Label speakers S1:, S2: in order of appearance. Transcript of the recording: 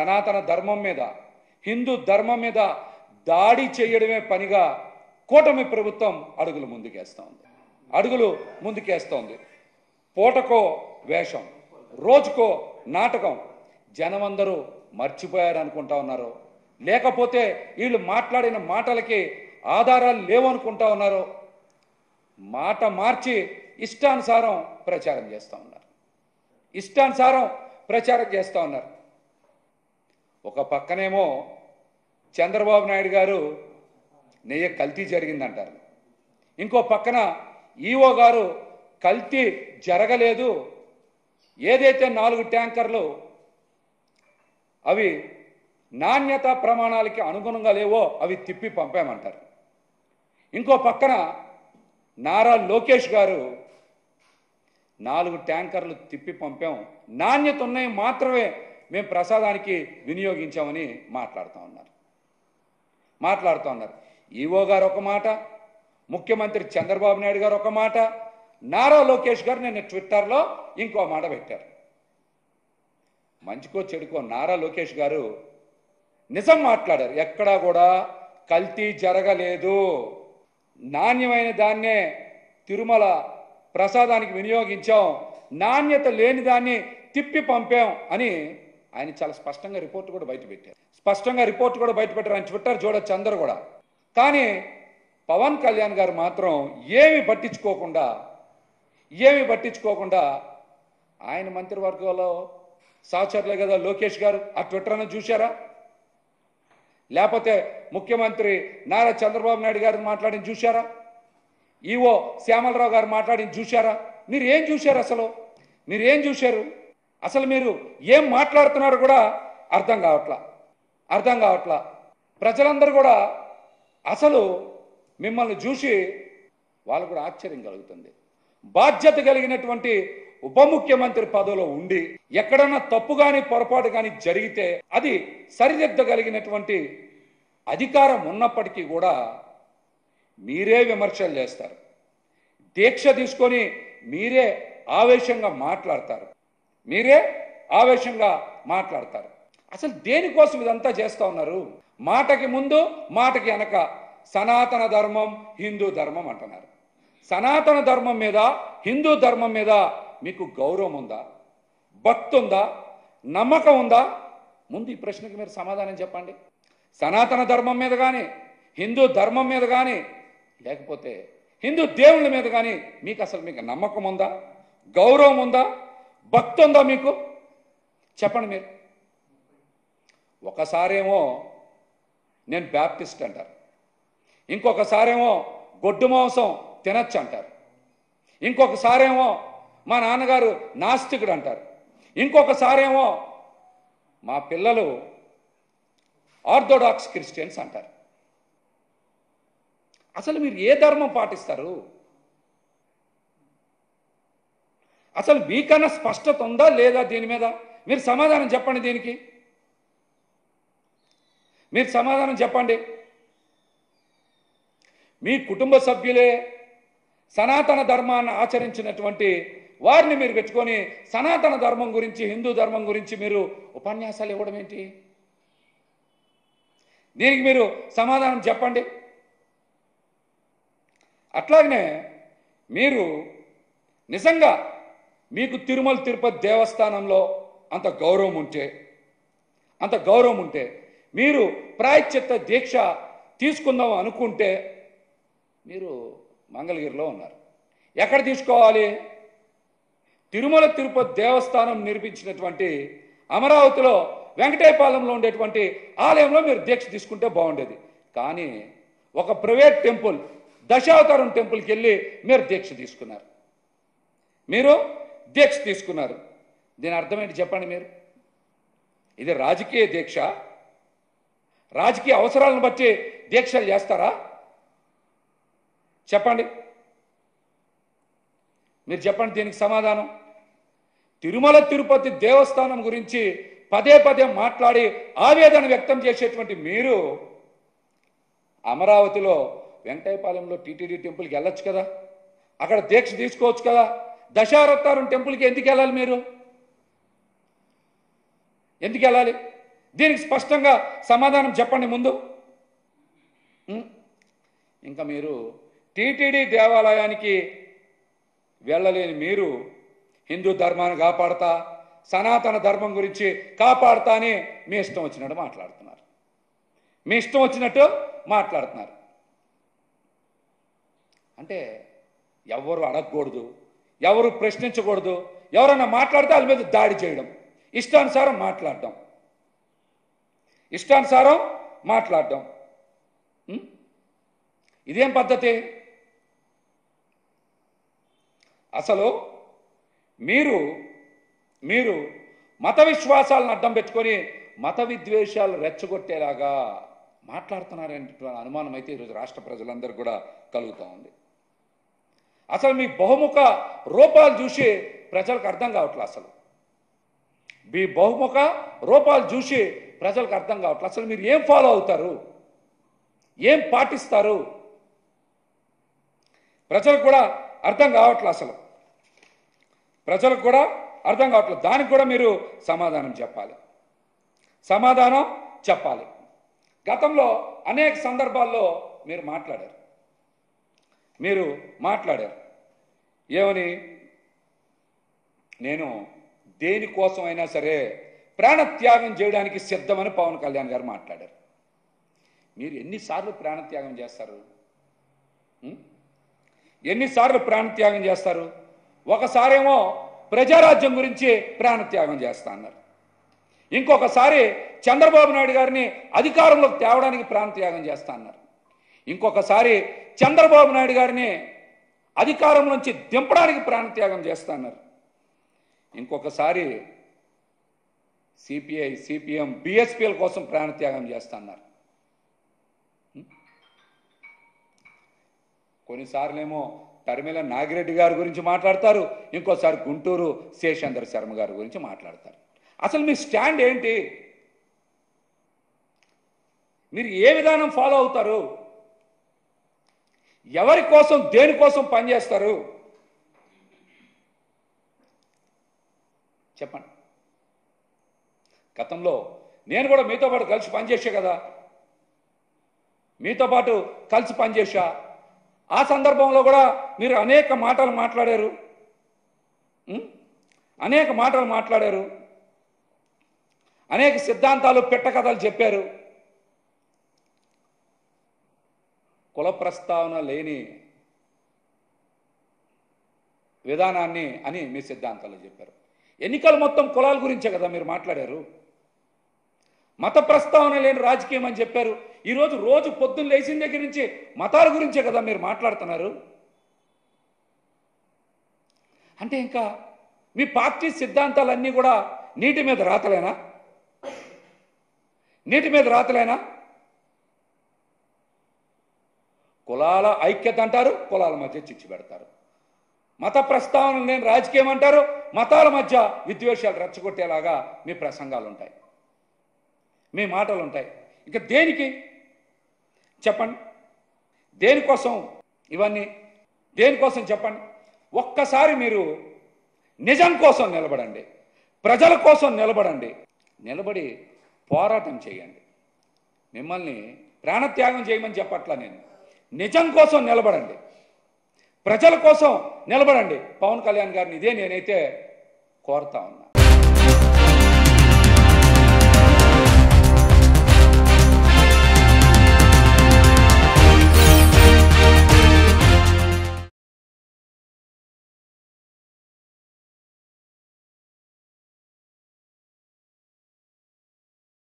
S1: సనాతన ధర్మం మీద హిందూ ధర్మం మీద దాడి చేయడమే పనిగా కూటమి ప్రభుత్వం అడుగులు ముందుకేస్తూ ఉంది అడుగులు ముందుకేస్తోంది పూటకో వేషం రోజుకో నాటకం జనమందరూ మర్చిపోయారు అనుకుంటా ఉన్నారు లేకపోతే వీళ్ళు మాట్లాడిన మాటలకి ఆధారాలు లేవనుకుంటా ఉన్నారు మాట మార్చి ఇష్టానుసారం ప్రచారం చేస్తూ ఉన్నారు ఇష్టానుసారం ప్రచారం చేస్తూ ఉన్నారు ఒక పక్కనేమో చంద్రబాబు నాయుడు గారు నెయ్యి కల్తీ జరిగిందంటారు ఇంకో పక్కన ఈఓ గారు కల్తీ జరగలేదు ఏదైతే నాలుగు ట్యాంకర్లు అవి నాణ్యత ప్రమాణాలకి అనుగుణంగా లేవో అవి తిప్పి పంపామంటారు ఇంకో పక్కన నారా లోకేష్ గారు నాలుగు ట్యాంకర్లు తిప్పి పంపాం నాణ్యత ఉన్నాయి మాత్రమే మేము ప్రసాదానికి వినియోగించామని మాట్లాడుతూ ఉన్నారు మాట్లాడుతూ ఉన్నారు ఈవో గారు ఒక మాట ముఖ్యమంత్రి చంద్రబాబు నాయుడు గారు ఒక మాట నారా లోకేష్ గారు నిన్న ట్విట్టర్లో ఇంకో మాట పెట్టారు మంచికో చెడుకో నారా లోకేష్ గారు నిజం మాట్లాడారు ఎక్కడా కూడా కల్తీ జరగలేదు నాణ్యమైన దాన్నే తిరుమల ప్రసాదానికి వినియోగించాం నాణ్యత లేని దాన్ని తిప్పి పంపాం అని ఆయన చాలా స్పష్టంగా రిపోర్ట్ కూడా బయట పెట్టారు స్పష్టంగా రిపోర్ట్ కూడా బయట పెట్టారు ఆయన ట్విట్టర్ చూడొచ్చు అందరూ కూడా కానీ పవన్ కళ్యాణ్ గారు మాత్రం ఏమి పట్టించుకోకుండా ఏమి పట్టించుకోకుండా ఆయన మంత్రివర్గంలో సహచరులే కదా లోకేష్ గారు ఆ ట్విట్టర్ అన్న చూశారా లేకపోతే ముఖ్యమంత్రి నారా చంద్రబాబు నాయుడు గారు మాట్లాడిన చూశారా ఈవో శ్యామలరావు గారు మాట్లాడిన చూశారా మీరు ఏం చూశారు అసలు మీరు ఏం చూశారు అసలు మీరు ఏం మాట్లాడుతున్నారు కూడా అర్థం కావట్లా అర్థం కావట్లా ప్రజలందరూ కూడా అసలు మిమ్మల్ని చూసి వాళ్ళు కూడా ఆశ్చర్యం కలుగుతుంది బాధ్యత కలిగినటువంటి ఉప ముఖ్యమంత్రి పదవిలో ఉండి ఎక్కడన్నా తప్పు కానీ పొరపాటు కానీ జరిగితే అది సరిదిద్దగలిగినటువంటి అధికారం ఉన్నప్పటికీ కూడా మీరే విమర్శలు చేస్తారు దీక్ష తీసుకొని మీరే ఆవేశంగా మాట్లాడతారు మీరే ఆవేశంగా మాట్లాడతారు అసలు దేనికోసం ఇదంతా చేస్తా ఉన్నారు మాటకి ముందు మాటకి వెనక సనాతన ధర్మం హిందూ ధర్మం అంటున్నారు సనాతన ధర్మం మీద హిందూ ధర్మం మీద మీకు గౌరవం ఉందా భక్తి ఉందా నమ్మకం ఉందా ముందు ఈ ప్రశ్నకి మీరు సమాధానం చెప్పండి సనాతన ధర్మం మీద కానీ హిందూ ధర్మం మీద కానీ లేకపోతే హిందూ దేవుళ్ళ మీద కానీ మీకు అసలు మీకు నమ్మకం ఉందా గౌరవం ఉందా భక్తి ఉందా మీకు చెప్పండి మీరు ఒకసారేమో నేను బ్యాప్టిస్ట్ అంటారు ఇంకొకసారేమో గొడ్డు మాంసం తినచ్చు అంటారు ఇంకొకసారేమో మా నాన్నగారు నాస్తికుడు అంటారు ఇంకొకసారేమో మా పిల్లలు ఆర్థోడాక్స్ క్రిస్టియన్స్ అంటారు అసలు మీరు ఏ ధర్మం పాటిస్తారు అసలు మీకన్నా స్పష్టత ఉందా లేదా దీని మీద మీరు సమాధానం చెప్పండి దీనికి మీరు సమాధానం చెప్పండి మీ కుటుంబ సభ్యులే సనాతన ధర్మాన్ని ఆచరించినటువంటి వారిని మీరు పెట్టుకొని సనాతన ధర్మం గురించి హిందూ ధర్మం గురించి మీరు ఉపన్యాసాలు ఇవ్వడం ఏంటి దీనికి మీరు సమాధానం చెప్పండి అట్లాగనే మీరు నిజంగా మీకు తిరుమల తిరుపతి దేవస్థానంలో అంత గౌరవం ఉంటే అంత గౌరవం ఉంటే మీరు ప్రాయశ్చిత్త దీక్ష తీసుకుందాం అనుకుంటే మీరు మంగళగిరిలో ఉన్నారు ఎక్కడ తీసుకోవాలి తిరుమల తిరుపతి దేవస్థానం నిర్మించినటువంటి అమరావతిలో వెంకటేపాలెంలో ఉండేటువంటి ఆలయంలో మీరు దీక్ష తీసుకుంటే బాగుండేది కానీ ఒక ప్రైవేట్ టెంపుల్ దశావతారం టెంపుల్కి వెళ్ళి మీరు దీక్ష తీసుకున్నారు మీరు దీక్ష తీసుకున్నారు దీని అర్థం ఏంటి చెప్పండి మీరు ఇది రాజకీయ దీక్ష రాజకీయ అవసరాలను బట్టి దీక్షలు చేస్తారా చెప్పండి మీరు చెప్పండి దీనికి సమాధానం తిరుమల తిరుపతి దేవస్థానం గురించి పదే పదే మాట్లాడి ఆవేదన వ్యక్తం చేసేటువంటి మీరు అమరావతిలో వెంకటైపాలెంలో టీటీడీ టెంపుల్కి వెళ్ళొచ్చు కదా అక్కడ దీక్ష తీసుకోవచ్చు కదా దశావతారం టెంపుల్కి ఎందుకు వెళ్ళాలి మీరు ఎందుకు వెళ్ళాలి దీనికి స్పష్టంగా సమాధానం చెప్పండి ముందు ఉం? ఇంకా మీరు టీటీడీ దేవాలయానికి వెళ్ళలేని మీరు హిందూ ధర్మాన్ని కాపాడతా సనాతన ధర్మం గురించి కాపాడతా అని మీ ఇష్టం వచ్చినట్టు మాట్లాడుతున్నారు మీ ఇష్టం వచ్చినట్టు మాట్లాడుతున్నారు అంటే ఎవరు అడగకూడదు ఎవరు ప్రశ్నించకూడదు ఎవరన్నా మాట్లాడితే వాళ్ళ మీద దాడి చేయడం ఇష్టానుసారం మాట్లాడడం ఇష్టానుసారం మాట్లాడడం ఉం? ఇదేం పద్ధతి అసలు మీరు మీరు మత విశ్వాసాలను అడ్డం పెట్టుకొని మత విద్వేషాలు రెచ్చగొట్టేలాగా మాట్లాడుతున్నారనే అనుమానం అయితే ఈరోజు రాష్ట్ర ప్రజలందరూ కూడా కలుగుతూ ఉంది అసలు మీ బహుముఖ రూపాలు చూసి ప్రజలకు అర్థం కావట్లే అసలు మీ బహుముఖ రూపాలు చూసి ప్రజలకు అర్థం కావట్లే అసలు మీరు ఏం ఫాలో అవుతారు ఏం పాటిస్తారు ప్రజలకు కూడా అర్థం కావట్లే అసలు ప్రజలకు కూడా అర్థం కావట్లేదు దానికి కూడా మీరు సమాధానం చెప్పాలి సమాధానం చెప్పాలి గతంలో అనేక సందర్భాల్లో మీరు మాట్లాడారు మీరు మాట్లాడారు ఏమని నేను దేనికోసమైనా సరే ప్రాణత్యాగం చేయడానికి సిద్ధమని పవన్ కళ్యాణ్ గారు మాట్లాడారు మీరు ఎన్నిసార్లు ప్రాణత్యాగం చేస్తారు ఉం? ఎన్నిసార్లు ప్రాణత్యాగం చేస్తారు ఒకసారేమో ప్రజారాజ్యం గురించి ప్రాణత్యాగం చేస్తా అన్నారు ఇంకొకసారి చంద్రబాబు నాయుడు గారిని అధికారంలోకి తేవడానికి ప్రాణత్యాగం చేస్తా అన్నారు ఇంకొకసారి చంద్రబాబు నాయుడు గారిని అధికారం నుంచి దింపడానికి ప్రాణత్యాగం చేస్తా అన్నారు ఇంకొకసారి సిపిఐ సిపిఎం బిఎస్పీల కోసం ప్రాణత్యాగం చేస్తా అన్నారు కొన్నిసార్లేమో తరిమిల నాగిరెడ్డి గారి గురించి మాట్లాడతారు ఇంకోసారి గుంటూరు శేషేందర్ శర్మ గారి గురించి మాట్లాడతారు అసలు మీ స్టాండ్ ఏంటి మీరు ఏ విధానం ఫాలో అవుతారు ఎవరి కోసం దేనికోసం పనిచేస్తారు చెప్పండి గతంలో నేను కూడా మీతో పాటు కలిసి పనిచేసా కదా మీతో పాటు కలిసి పనిచేసా ఆ సందర్భంలో కూడా మీరు అనేక మాటలు మాట్లాడారు ఉం? అనేక మాటలు మాట్లాడారు అనేక సిద్ధాంతాలు పెట్టకథలు చెప్పారు కుల ప్రస్తావన లేని విధానాన్ని అని మీ సిద్ధాంతాలు చెప్పారు ఎన్నికలు మొత్తం కులాల గురించే కదా మీరు మాట్లాడారు మత ప్రస్తావన లేని రాజకీయం అని చెప్పారు ఈరోజు రోజు పొద్దున్న లేచిన దగ్గర నుంచి మతాల గురించే కదా మీరు మాట్లాడుతున్నారు అంటే ఇంకా మీ పార్టీ సిద్ధాంతాలన్నీ కూడా నీటి మీద రాతలేనా నీటి మీద రాతలేనా కులాల ఐక్యత అంటారు కులాల మధ్య చిచ్చు పెడతారు మత ప్రస్తావన లేని రాజకీయం అంటారు మతాల మధ్య విద్వేషాలు రెచ్చగొట్టేలాగా మీ ప్రసంగాలు ఉంటాయి మీ మాటలు ఉంటాయి ఇంకా దేనికి చెప్పండి దేనికోసం ఇవన్నీ దేనికోసం చెప్పండి ఒక్కసారి మీరు నిజం కోసం నిలబడండి ప్రజల కోసం నిలబడండి నిలబడి పోరాటం చేయండి మిమ్మల్ని ప్రాణత్యాగం చేయమని చెప్పట్లా నేను నిజం కోసం నిలబడండి ప్రజల కోసం నిలబడండి పవన్ కళ్యాణ్ గారిని ఇదే నేనైతే కోరుతా ఉన్నా